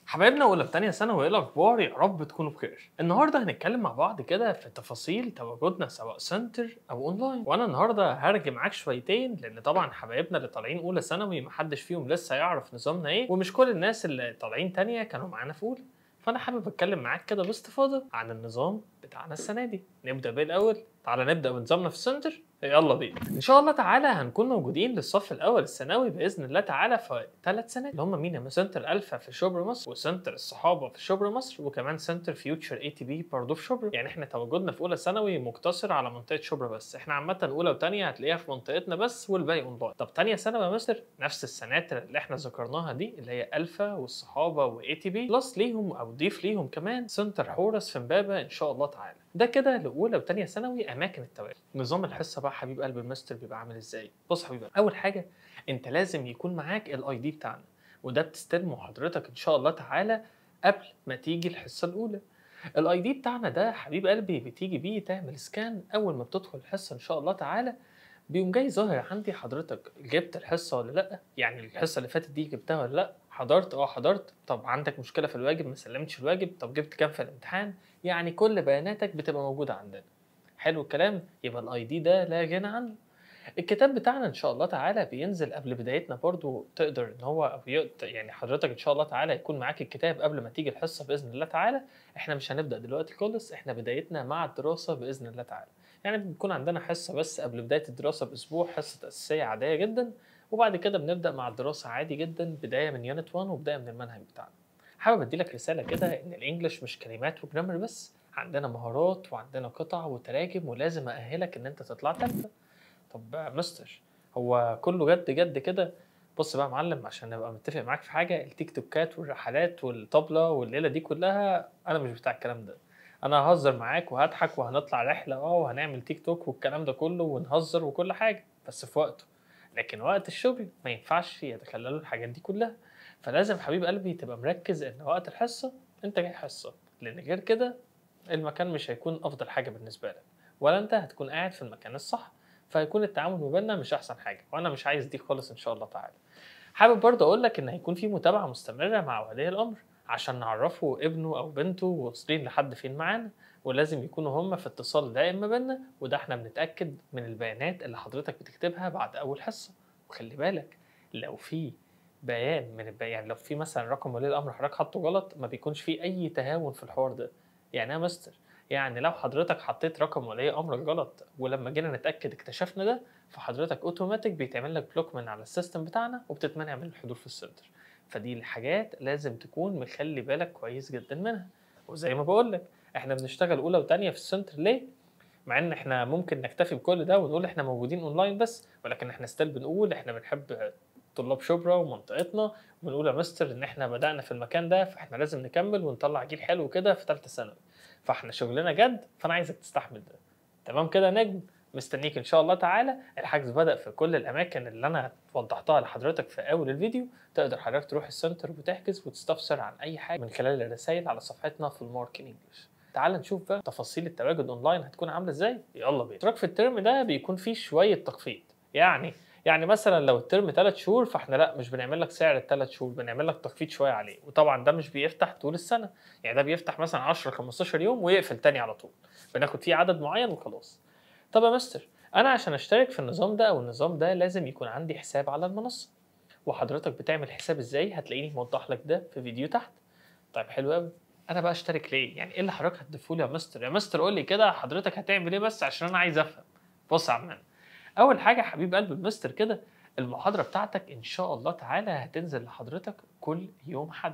حبايبنا اولى بتانية ثانوي ايه الاخبار يا رب تكونوا بخير النهارده هنتكلم مع بعض كده في تفاصيل تواجدنا سواء سنتر او اونلاين وانا النهارده هرجع معاك شويتين لان طبعا حبايبنا اللي طالعين اولى ثانوي محدش فيهم لسه يعرف نظامنا ايه ومش كل الناس اللي طالعين تانية كانوا معانا في اولى فانا حابب اتكلم معاك كده باستفاضه عن النظام بتاعنا السنه دي نبدا بايه الاول تعالى نبدا بنظامنا في السنتر يلا بينا ان شاء الله تعالى هنكون موجودين للصف الاول الثانوي باذن الله تعالى في ثلاث سنوات اللي هم مين يا سنتر الفا في شبرا مصر وسنتر الصحابه في شبرا مصر وكمان سنتر فيوتشر اي تي بي برضه في شبرا يعني احنا تواجدنا في اولى ثانوي مقتصر على منطقه شبرا بس احنا عامه اولى وثانيه هتلاقيها في منطقتنا بس والباقي اونلاين طب ثانيه ثانوي يا مصر نفس السناتر اللي احنا ذكرناها دي اللي هي الفا والصحابه واي تي بي بلس ليهم او ضيف ليهم كمان سنتر حورس في امبابه ان شاء الله تعالى ده كده لاولى وثانيه ثانوي اماكن التواجد نظام الحصه بقى حبيب قلب المستر بيبقى عامل ازاي بص حبيبي اول حاجه انت لازم يكون معاك الاي دي بتاعنا وده بتستلمه حضرتك ان شاء الله تعالى قبل ما تيجي الحصه الاولى الاي دي بتاعنا ده حبيب قلبي بتيجي بيه تعمل سكان اول ما بتدخل الحصه ان شاء الله تعالى بيقوم جاي ظاهر عندي حضرتك جبت الحصه ولا لا يعني الحصه اللي فاتت دي جبتها ولا لا حضرت اه حضرت طب عندك مشكله في الواجب ما سلمتش الواجب طب جبت كام في الامتحان يعني كل بياناتك بتبقى موجوده عندنا حلو الكلام يبقى الاي دي ده لا غنى عنه الكتاب بتاعنا ان شاء الله تعالى بينزل قبل بدايتنا برضو تقدر ان هو أو يقدر يعني حضرتك ان شاء الله تعالى يكون معاك الكتاب قبل ما تيجي الحصه باذن الله تعالى احنا مش هنبدا دلوقتي خالص احنا بدايتنا مع الدراسه باذن الله تعالى يعني بيكون عندنا حصه بس قبل بدايه الدراسه باسبوع حصه اساسيه عاديه جدا وبعد كده بنبدا مع الدراسه عادي جدا بدايه من يونت 1 وبدايه من المنهج بتاعنا حابب ادي لك رساله كده ان الانجليش مش كلمات وجرامر بس عندنا مهارات وعندنا قطع وتراجم ولازم اهلك ان انت تطلع تالتة طب يا مستر هو كله جد جد كده بص بقى يا معلم عشان ابقى متفق معاك في حاجه التيك توكات والرحلات والطبله والليله دي كلها انا مش بتاع الكلام ده انا ههزر معاك وهضحك وهنطلع رحله اه وهنعمل تيك توك والكلام ده كله ونهزر وكل حاجه بس في وقته لكن وقت الشغل ما ينفعش يتخللوا الحاجات دي كلها فلازم حبيب قلبي تبقى مركز ان وقت الحصه انت جاي حصه لان غير كده المكان مش هيكون افضل حاجه بالنسبه لك ولا انت هتكون قاعد في المكان الصح فهيكون التعامل ما بيننا مش احسن حاجه وانا مش عايز دي خالص ان شاء الله تعالى حابب برضه اقول لك ان هيكون في متابعه مستمره مع ولي الامر عشان نعرفه ابنه او بنته واصلين لحد فين معانا ولازم يكونوا هم في اتصال دائم ما بيننا وده احنا بنتاكد من البيانات اللي حضرتك بتكتبها بعد اول حصه وخلي بالك لو في بيان من البيان يعني لو في مثلا رقم ولي الامر حضرتك حاطه غلط ما بيكونش فيه اي تهاون في الحوار ده يعني يا مستر يعني لو حضرتك حطيت رقم ولي امرك غلط ولما جينا نتاكد اكتشفنا ده فحضرتك اوتوماتيك بيتعمل لك بلوك من على السيستم بتاعنا وبتتمنع من الحضور في السنتر فدي الحاجات لازم تكون مخلي بالك كويس جدا منها وزي ما بقول لك احنا بنشتغل اولى وثانيه في السنتر ليه مع ان احنا ممكن نكتفي بكل ده ونقول احنا موجودين اونلاين بس ولكن احنا ستيل بنقول احنا بنحب طلاب شبرا ومنطقتنا ونقول يا مستر ان احنا بدانا في المكان ده فاحنا لازم نكمل ونطلع جيل حلو كده في ثالثه ثانوي فاحنا شغلنا جد فانا عايزك تستحمل ده تمام كده يا نجم مستنيك ان شاء الله تعالى الحجز بدا في كل الاماكن اللي انا وضحتها لحضرتك في اول الفيديو تقدر حضرتك تروح السنتر وتحجز وتستفسر عن اي حاجه من خلال الرسائل على صفحتنا في المارك انجلش تعال نشوف بقى تفاصيل التواجد اونلاين هتكون عامله ازاي يلا بينا اشتراك في الترم ده بيكون فيه شويه تخفيض يعني يعني مثلا لو الترم 3 شهور فاحنا لا مش بنعمل لك سعر الثلاث شهور بنعمل لك تخفيض شويه عليه وطبعا ده مش بيفتح طول السنه يعني ده بيفتح مثلا 10 15 يوم ويقفل تاني على طول بناخد فيه عدد معين وخلاص طب يا مستر انا عشان اشترك في النظام ده او النظام ده لازم يكون عندي حساب على المنصه وحضرتك بتعمل حساب ازاي هتلاقيني موضح لك ده في فيديو تحت طيب حلو قوي انا بقى اشترك ليه يعني ايه اللي حضرتك هتضيفه لي يا مستر يا مستر قول لي كده حضرتك هتعمل ايه بس عشان انا عايز افهم بص يا عم اول حاجه حبيب قلب المستر كده المحاضره بتاعتك ان شاء الله تعالى هتنزل لحضرتك كل يوم حد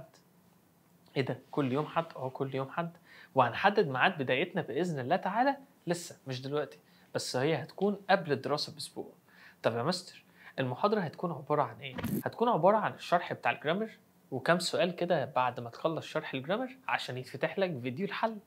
ايه ده كل يوم حد اه كل يوم حد وهنحدد ميعاد بدايتنا باذن الله تعالى لسه مش دلوقتي بس هي هتكون قبل الدراسه باسبوع طب يا مستر المحاضره هتكون عباره عن ايه هتكون عباره عن الشرح بتاع الجرامر وكم سؤال كده بعد ما تخلص شرح الجرامر عشان يتفتح لك فيديو الحل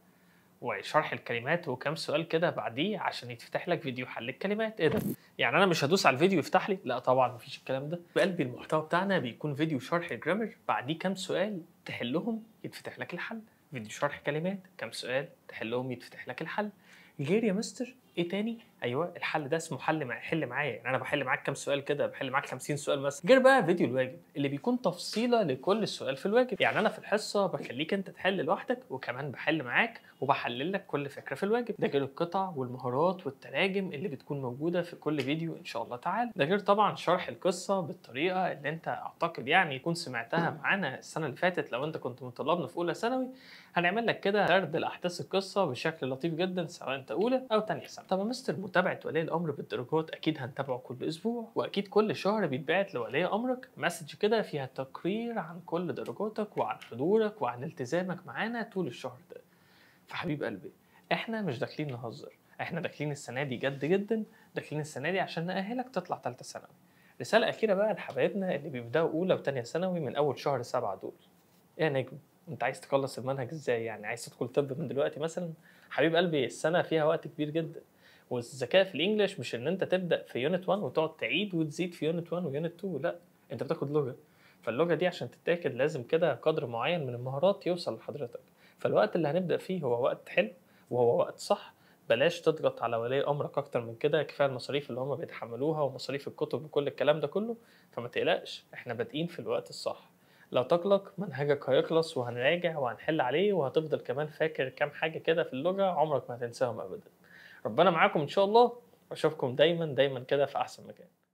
وشرح الكلمات وكم سؤال كده بعديه عشان يتفتح لك فيديو حل الكلمات ايه ده يعني انا مش هدوس على الفيديو يفتح لي لا طبعا مفيش الكلام ده بقلب المحتوى بتاعنا بيكون فيديو شرح الجرامر بعديه كم سؤال تحلهم يتفتح لك الحل فيديو شرح كلمات كم سؤال تحلهم يتفتح لك الحل غير يا مستر ايه تاني ايوه الحل ده اسمه حل مع حل معايا يعني انا بحل معاك كام سؤال كده بحل معاك 50 سؤال مثلا غير بقى فيديو الواجب اللي بيكون تفصيله لكل سؤال في الواجب يعني انا في الحصه بخليك انت تحل لوحدك وكمان بحل معاك وبحلل لك كل فكره في الواجب ده غير القطع والمهارات والتراجم اللي بتكون موجوده في كل فيديو ان شاء الله تعالى ده غير طبعا شرح القصه بالطريقه اللي انت اعتقد يعني تكون سمعتها معانا السنه اللي فاتت لو انت كنت من طلابنا في اولى ثانوي هنعمل لك كده سرد لاحداث القصه بشكل لطيف جدا سواء انت اولى او تانية سنه طب يا مستر متابعه ولي الامر بالدرجات اكيد هنتابعه كل اسبوع واكيد كل شهر بيتبعت لولي امرك مسج كده فيها تقرير عن كل درجاتك وعن حضورك وعن التزامك معانا طول الشهر ده فحبيب قلبي احنا مش داخلين نهزر احنا داخلين السنه دي جد جدا داخلين السنه دي عشان نأهلك تطلع ثالثه ثانوي رساله اخيره بقى لحبايبنا اللي بيبداوا اولى وثانيه ثانوي من اول شهر سبعة دول ايه يا نجم انت عايز تخلص المنهج ازاي يعني عايز تدخل طب من دلوقتي مثلا حبيب قلبي السنه فيها وقت كبير جدا والذكاء في الانجليش مش ان انت تبدا في يونت 1 وتقعد تعيد وتزيد في يونت 1 ويونت 2 لا انت بتاخد لغه فاللغه دي عشان تتاخد لازم كده قدر معين من المهارات يوصل لحضرتك فالوقت اللي هنبدا فيه هو وقت حلو وهو وقت صح بلاش تضغط على ولي امرك اكتر من كده كفايه المصاريف اللي هم بيتحملوها ومصاريف الكتب وكل الكلام ده كله فما تقلقش احنا بادئين في الوقت الصح لا تقلق منهجك هيخلص وهنراجع وهنحل عليه وهتفضل كمان فاكر كام حاجه كده في اللغه عمرك ما هتنساهم ابدا ربنا معاكم ان شاء الله واشوفكم دايما دايما كده في احسن مكان